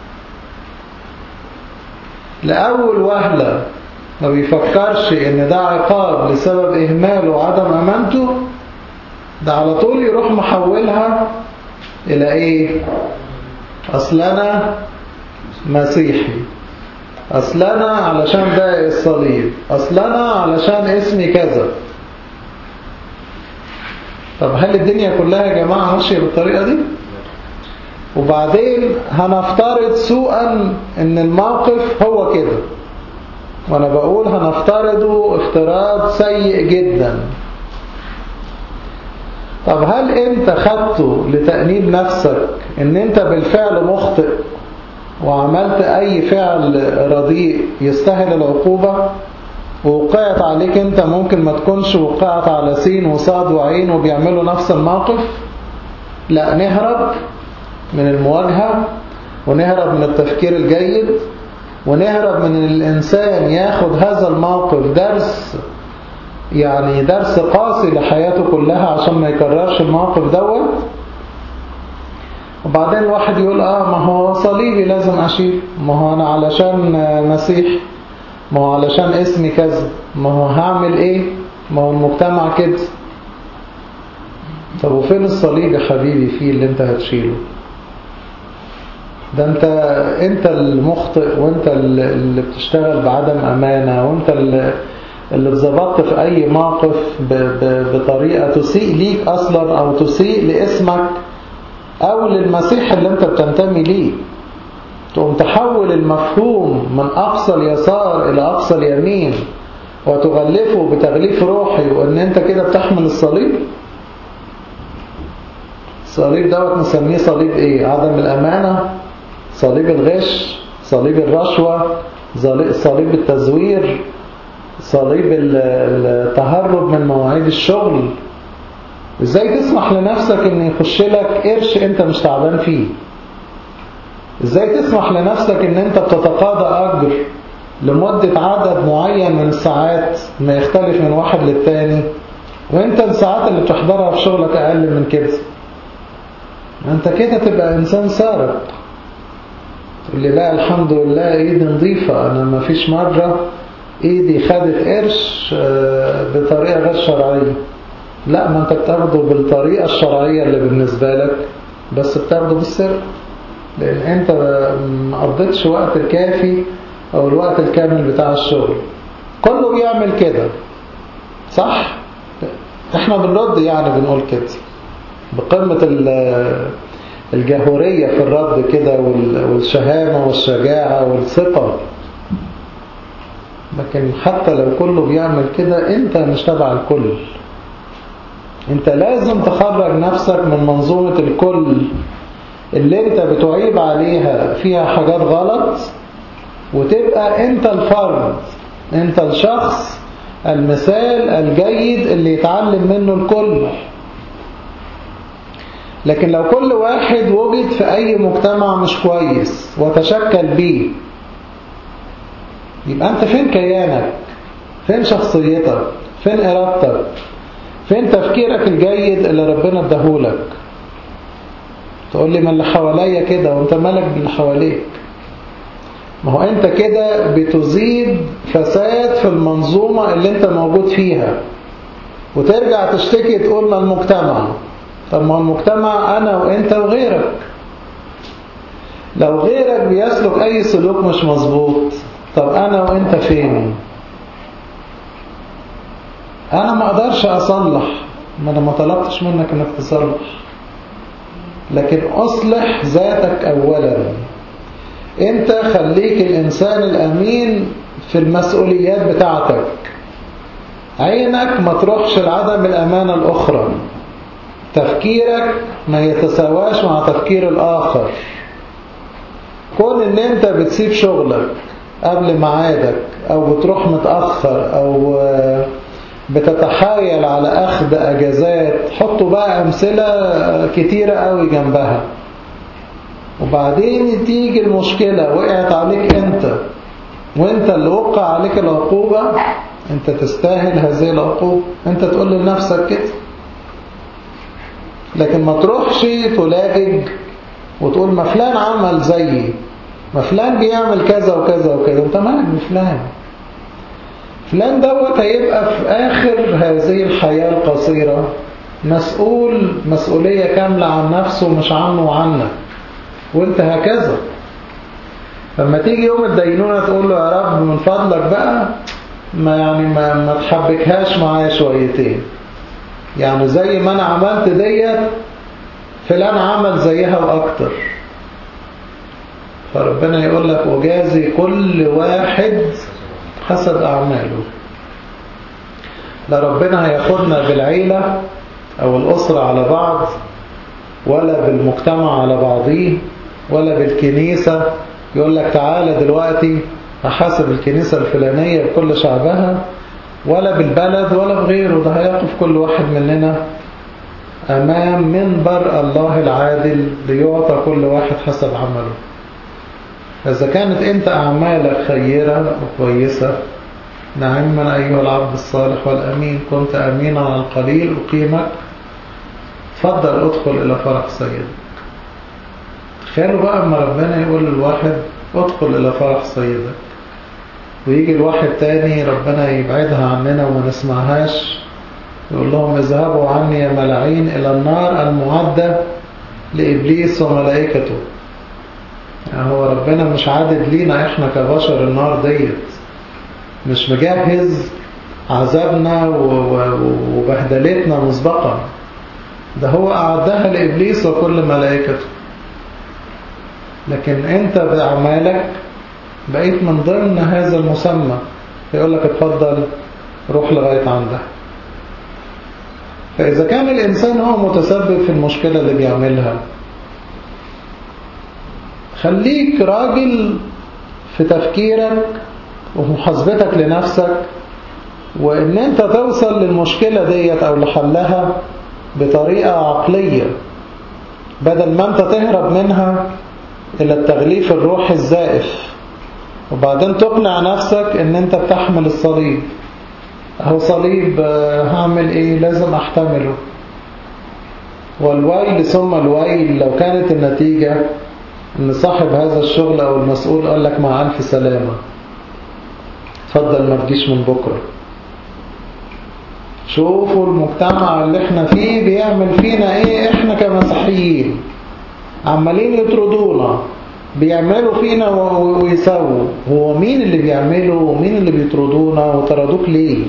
[SPEAKER 1] لأول وهلة ما بيفكرش ان ده عقاب لسبب اهماله وعدم امانته ده على طول يروح محولها الى ايه اصل انا مسيحي اصل انا علشان ده الصليب اصل انا علشان اسمي كذا طب هل الدنيا كلها يا جماعة ماشية بالطريقة دي وبعدين هنفترض سوءا ان الموقف هو كده وانا بقول هنفترضه افتراض سيء جدا طب هل انت خدته لتأنيب نفسك ان انت بالفعل مخطئ وعملت اي فعل رديء يستاهل العقوبة ووقعت عليك انت ممكن ما تكونش وقعت على سين وصاد وعين وبيعملوا نفس الموقف لا نهرب من المواجهة ونهرب من التفكير الجيد ونهرب من الإنسان ياخد هذا الموقف درس يعني درس قاسي لحياته كلها عشان ما يكررش الموقف دوت وبعدين الواحد يقول اه ما هو صليبي لازم اشيل ما هو انا علشان مسيح ما هو علشان اسمي كذا ما هو هعمل ايه ما هو المجتمع كده طب وفين الصليب يا حبيبي فيه اللي انت هتشيله ده انت انت المخطئ وانت اللي بتشتغل بعدم امانة وانت اللي اللي اتظبطت في اي موقف ب ب بطريقة تسيء ليك اصلا او تسيء لاسمك او للمسيح اللي انت بتنتمي ليه تقوم تحول المفهوم من اقصى اليسار الى اقصى اليمين وتغلفه بتغليف روحي وان انت كده بتحمل الصليب الصليب دوت نسميه صليب ايه عدم الامانة صليب الغش صليب الرشوة صليب التزوير صليب التهرب من مواعيد الشغل ازاي تسمح لنفسك ان يخش لك قرش انت مش تعبان فيه ازاي تسمح لنفسك ان انت بتتقاضى اجر لمدة عدد معين من الساعات ما يختلف من واحد للتاني وانت الساعات اللي بتحضرها في شغلك اقل من كده انت كده تبقى انسان سارق تقول لي لا الحمد لله ايدي نظيفة انا ما فيش مرة ايدي خدت قرش بطريقة غير شرعية لا ما انت بتاخده بالطريقة الشرعية اللي بالنسبة لك بس بتاخده بالسرقة لان انت ما قضيتش وقت الكافي او الوقت الكامل بتاع الشغل كله بيعمل كده صح احنا بنرد يعني بنقول كده بقمة الجهورية في الرد كده والشهامة والشجاعة والثقة لكن حتى لو كله بيعمل كده انت مش تبع الكل انت لازم تخرج نفسك من منظومة الكل اللي انت بتعيب عليها فيها حاجات غلط وتبقى انت الفرد انت الشخص المثال الجيد اللي يتعلم منه الكل لكن لو كل واحد وجد في اي مجتمع مش كويس وتشكل بيه يبقى انت فين كيانك فين شخصيتك فين ارادتك فين تفكيرك الجيد اللي ربنا اداهولك تقول لي ما اللي حواليا كده وانت مالك باللي حواليك ما هو انت كده بتزيد فساد في المنظومة اللي انت موجود فيها وترجع تشتكي تقول ما المجتمع طب ما المجتمع انا وانت وغيرك لو غيرك بيسلك اي سلوك مش مظبوط طب انا وانت فين انا ما اقدرش اصلح ما انا ما طلبتش منك انك تصلح لكن اصلح ذاتك اولا انت خليك الانسان الامين في المسؤوليات بتاعتك عينك ما تروحش لعدم الامانة الاخرى تفكيرك ما يتساواش مع تفكير الاخر كون ان انت بتسيب شغلك قبل ميعادك او بتروح متأخر او بتتحايل على اخذ اجازات حطوا بقى امثلة كتيرة قوي جنبها وبعدين تيجي المشكلة وقعت عليك انت وانت اللي وقع عليك العقوبة انت تستاهل هذه العقوبة انت تقول لنفسك كده لكن ما تروحش تلاجج وتقول ما فلان عمل زيي ما فلان بيعمل كذا وكذا وكذا انت مالك بفلان فلان دوت هيبقى في آخر هذه الحياة القصيرة مسؤول مسؤولية كاملة عن نفسه مش عنه وعنك وانت هكذا لما تيجي يوم الدينونة تقول له يا رب من فضلك بقى ما يعني ما, ما تحبكهاش معايا شويتين يعني زي ما انا عملت ديت فلان عمل زيها واكتر فربنا يقول لك وجازي كل واحد حسب أعماله لا ربنا هياخدنا بالعيلة أو الأسرة على بعض ولا بالمجتمع على بعضيه ولا بالكنيسة يقول لك تعالى دلوقتي أحاسب الكنيسة الفلانية بكل شعبها ولا بالبلد ولا بغيره ده هيقف كل واحد مننا أمام منبر الله العادل ليعطى كل واحد حسب عمله إذا كانت أنت أعمالك خيرة وكويسة نعما أيها العبد الصالح والأمين كنت أمينا على القليل أقيمك تفضل أدخل إلى فرح سيدك تخيلوا بقى أما ربنا يقول للواحد أدخل إلى فرح سيدك ويجي الواحد تاني ربنا يبعدها عننا وما نسمعهاش يقول لهم اذهبوا عني يا ملاعين إلى النار المعدة لإبليس وملائكته يعني هو ربنا مش عادد لينا احنا كبشر النار ديت مش مجهز عذابنا وبهدلتنا مسبقا ده هو أعدها لإبليس وكل ملائكته لكن انت بأعمالك بقيت من ضمن هذا المسمى يقول لك اتفضل روح لغاية عندها فإذا كان الإنسان هو متسبب في المشكلة اللي بيعملها خليك راجل في تفكيرك ومحاسبتك لنفسك وإن أنت توصل للمشكلة ديت أو لحلها بطريقة عقلية بدل ما أنت تهرب منها إلى التغليف الروحي الزائف وبعدين تقنع نفسك ان انت بتحمل الصليب هو صليب آه، هعمل ايه لازم احتمله والويل ثم الويل لو كانت النتيجة ان صاحب هذا الشغل او المسؤول قال لك مع الف سلامة اتفضل ما تجيش من بكرة شوفوا المجتمع اللي احنا فيه بيعمل فينا ايه احنا كمسيحيين عمالين يطردونا بيعملوا فينا و- ويسووا هو مين اللي بيعمله ومين اللي بيطردونا وطردوك ليه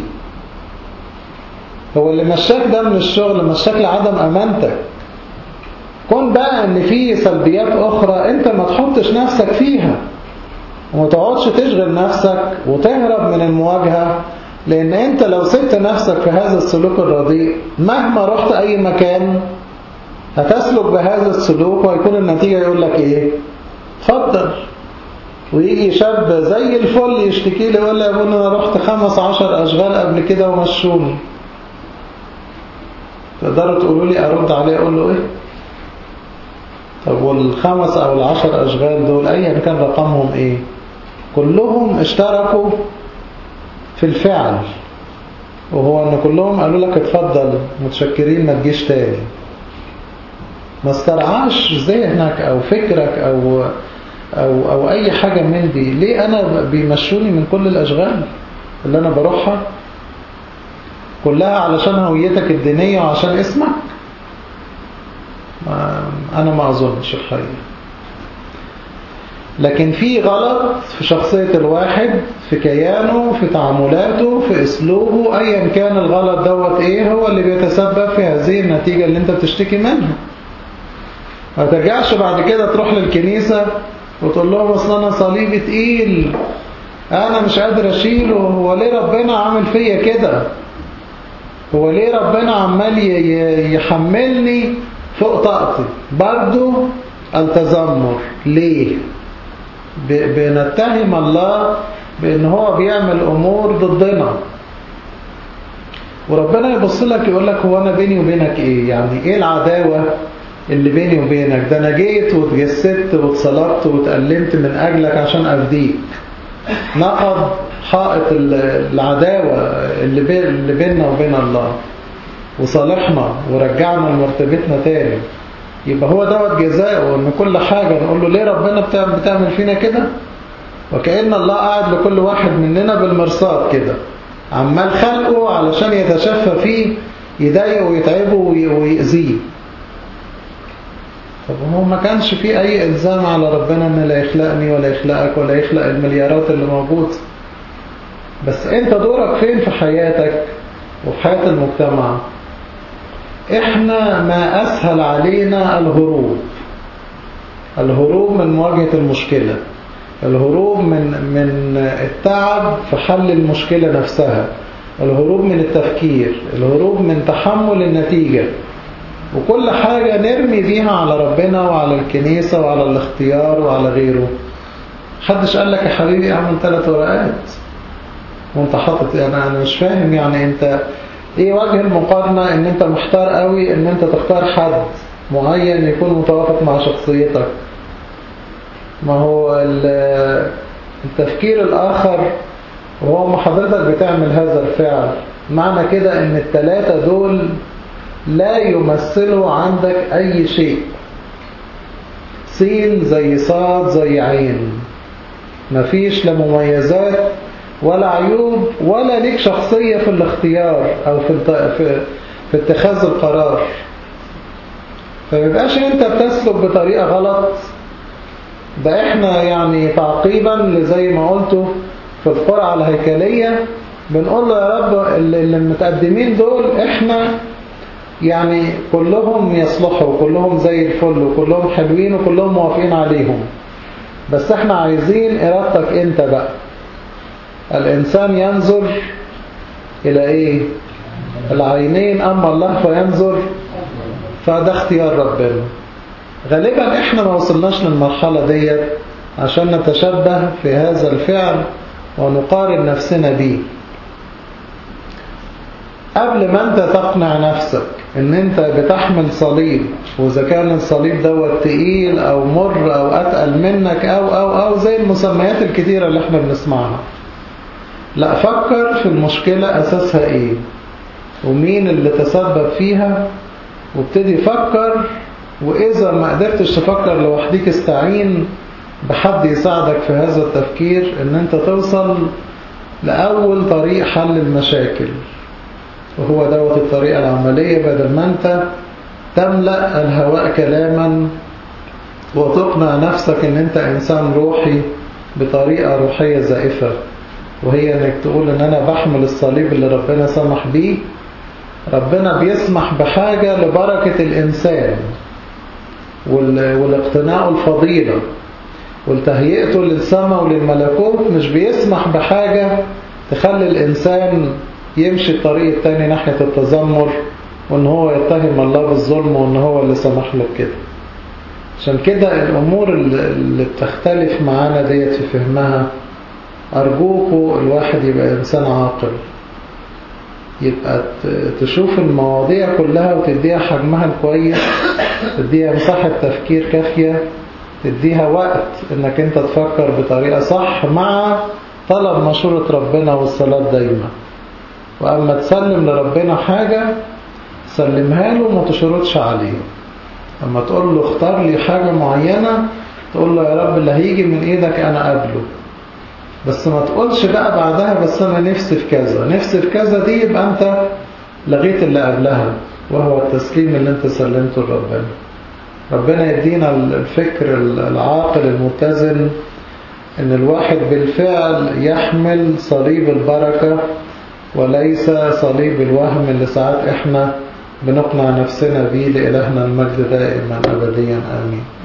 [SPEAKER 1] هو اللي مشاك ده من الشغل مشاك لعدم امانتك كون بقى ان في سلبيات اخرى انت ما تحطش نفسك فيها وما تقعدش تشغل نفسك وتهرب من المواجهة لان انت لو سبت نفسك في هذا السلوك الرديء مهما رحت اي مكان هتسلك بهذا السلوك وهيكون النتيجة يقول لك ايه اتفضل ويجي شاب زي الفل يشتكي لي يقول لي يا ابونا انا رحت خمس عشر اشغال قبل كده ومشوني تقدروا تقولوا لي ارد عليه اقول له ايه طب والخمس او العشر اشغال دول ايا كان رقمهم ايه كلهم اشتركوا في الفعل وهو ان كلهم قالوا لك اتفضل متشكرين ما تجيش تاني ما استرعاش ذهنك او فكرك او او او اي حاجة من دي ليه انا بيمشوني من كل الاشغال اللي انا بروحها كلها علشان هويتك الدينية وعشان اسمك ما انا ما اظنش الحقيقة لكن في غلط في شخصية الواحد في كيانه في تعاملاته في اسلوبه ايا كان الغلط دوت ايه هو اللي بيتسبب في هذه النتيجة اللي انت بتشتكي منها ما ترجعش بعد كده تروح للكنيسة وتقول لهم اصل انا صليبي تقيل انا مش قادر اشيله هو ليه ربنا عامل فيا كده هو ليه ربنا عمال ي- ي- يحملني فوق طاقتي برضو التذمر ليه ب- بنتهم الله بان هو بيعمل امور ضدنا وربنا يبص لك يقول لك هو انا بيني وبينك ايه يعني ايه العداوة اللي بيني وبينك ده انا جيت واتجسدت واتصلبت واتألمت من اجلك عشان افديك نقض حائط ال- العداوة اللي بي- اللي بيننا وبين الله وصالحنا ورجعنا لمرتبتنا تاني يبقى هو دوت جزاؤه ان كل حاجة نقول له ليه ربنا بتعمل, بتعمل فينا كده وكأن الله قاعد لكل واحد مننا بالمرصاد كده عمال خلقه علشان يتشفى فيه يضايقه ويتعبه وي- ويأذيه طب هو ما كانش فيه أي إلزام على ربنا إن لا يخلقني ولا يخلقك ولا يخلق المليارات اللي موجودة بس أنت دورك فين في حياتك وفي حياة المجتمع إحنا ما أسهل علينا الهروب الهروب من مواجهة المشكلة الهروب من من التعب في حل المشكلة نفسها الهروب من التفكير الهروب من تحمل النتيجة وكل حاجة نرمي بيها على ربنا وعلى الكنيسة وعلى الاختيار وعلى غيره حدش قال لك يا حبيبي اعمل ثلاث ورقات وانت حاطط يعني انا مش فاهم يعني انت ايه وجه المقارنة ان انت محتار قوي ان انت تختار حد معين يكون متوافق مع شخصيتك ما هو ال- التفكير الاخر وهو ما حضرتك بتعمل هذا الفعل معنى كده ان التلاتة دول لا يمثلوا عندك اي شيء سين زي صاد زي عين مفيش لا مميزات ولا عيوب ولا ليك شخصية في الاختيار او في الت- في, في اتخاذ القرار فميبقاش انت بتسلك بطريقة غلط ده احنا يعني تعقيبا زي ما قلته في القرعة الهيكلية بنقول له يا رب اللي اللي المتقدمين دول احنا يعني كلهم يصلحوا وكلهم زي الفل وكلهم حلوين وكلهم موافقين عليهم بس احنا عايزين ارادتك انت بقى الانسان ينظر الى ايه العينين اما الله فينظر فده اختيار ربنا غالبا احنا ما وصلناش للمرحلة ديت عشان نتشبه في هذا الفعل ونقارن نفسنا بيه قبل ما انت تقنع نفسك ان انت بتحمل صليب واذا كان الصليب دوت تقيل او مر او اتقل منك او او او زي المسميات الكتيرة اللي احنا بنسمعها لا فكر في المشكلة أساسها إيه ومين اللي تسبب فيها وابتدي فكر وإذا ما قدرتش تفكر لوحديك استعين بحد يساعدك في هذا التفكير ان انت توصل لأول طريق حل المشاكل وهو دوت الطريقة العملية بدل ما انت تملأ الهواء كلاما وتقنع نفسك ان انت انسان روحي بطريقة روحية زائفة وهي انك تقول ان انا بحمل الصليب اللي ربنا سمح بيه ربنا بيسمح بحاجة لبركة الإنسان والاقتناع الفضيلة والتهيئته للسماء وللملكوت مش بيسمح بحاجة تخلي الإنسان يمشي الطريق التاني ناحية التذمر وان هو يتهم الله بالظلم وان هو اللي سمح له كده عشان كده الأمور اللي بتختلف معانا ديت في فهمها أرجوكوا الواحد يبقى إنسان عاقل يبقى تشوف المواضيع كلها وتديها حجمها الكويس تديها مساحة تفكير كافية تديها وقت انك انت تفكر بطريقة صح مع طلب مشورة ربنا والصلاة دايما وأما تسلم لربنا حاجة سلمها له وما تشرطش عليه أما تقول له اختار لي حاجة معينة تقول له يا رب اللي هيجي من ايدك أنا قابله بس ما تقولش بقى بعدها بس أنا نفسي في كذا نفسي في كذا دي يبقى أنت لغيت اللي قبلها وهو التسليم اللي أنت سلمته لربنا ربنا يدينا الفكر العاقل المتزن ان الواحد بالفعل يحمل صليب البركة وليس صليب الوهم اللي ساعات احنا بنقنع نفسنا بيه لإلهنا المجد دائما أبديا آمين